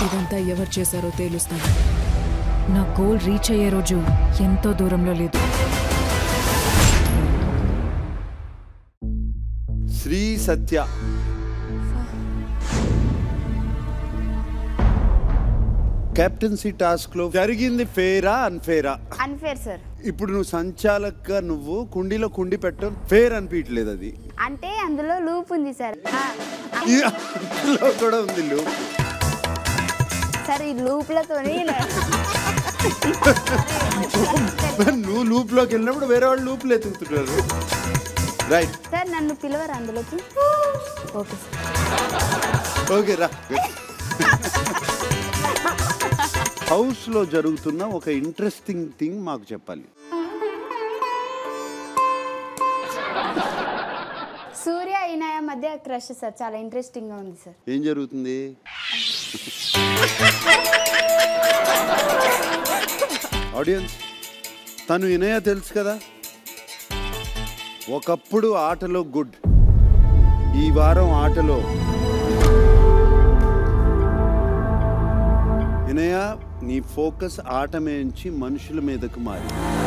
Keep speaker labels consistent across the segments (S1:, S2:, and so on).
S1: ఇదంతా ఎవరు చేశారో తేలుస్తాను నా గోల్ రీచ్ అయ్యే రోజు ఎంతో దూరంలో లేదు
S2: శ్రీ సత్య కెప్టెన్సీ టాస్క్ లో జరిగింది ఫేరా అన్ఫేరా
S3: అన్ఫేర్ సార్
S2: ఇప్పుడు నువ్వు సంచాలక్గా నువ్వు కుండీలో కుండి పెట్టడం ఫేర్ అనిపించలేదు అది
S3: అంటే అందులో లూప్ ఉంది సార్ ఆ, ఆ,
S2: ఈ అందులో కూడా ఉంది లూప్
S3: సార్ ఈ లూప్లతో
S2: నువ్వు లూప్ లోకి వెళ్ళినప్పుడు వేరే వాళ్ళు లూప్లు ఎత్తుకుతున్నారు రైట్
S3: సార్ నన్ను పిలవరు అందులోకి ఓకే సార్
S2: ఓకే రా హౌస్ లో జరుగుతున్న ఒక ఇంట్రెస్టింగ్ థింగ్ మాకు చెప్పాలి
S3: సూర్య ఈనాయ మధ్య క్రష్ సార్ చాలా ఇంట్రెస్టింగ్ గా ఉంది సార్
S2: ఏం జరుగుతుంది ఆడియన్స్ తను వినయ తెలుసు కదా ఒకప్పుడు ఆటలో గుడ్ ఈ వారం ఆటలో వినయ నీ ఫోకస్ ఆట నుంచి మనుషుల మీదకు మారి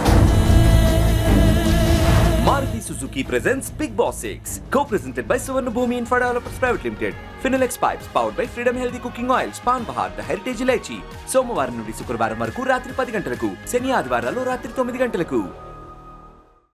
S4: Maruti Suzuki presents Big Boss 6, co-presented by Suvarna Bhumi Infra Developers Private Limited. Finilex Pipes, powered by Freedom Healthy Cooking Oils, Pan Bahar, The Heritage Ilaichi. సోమవారం నుండి శుక్రవారం వరకు రాత్రి పది గంటలకు శని ఆదివారాలు రాత్రి తొమ్మిది గంటలకు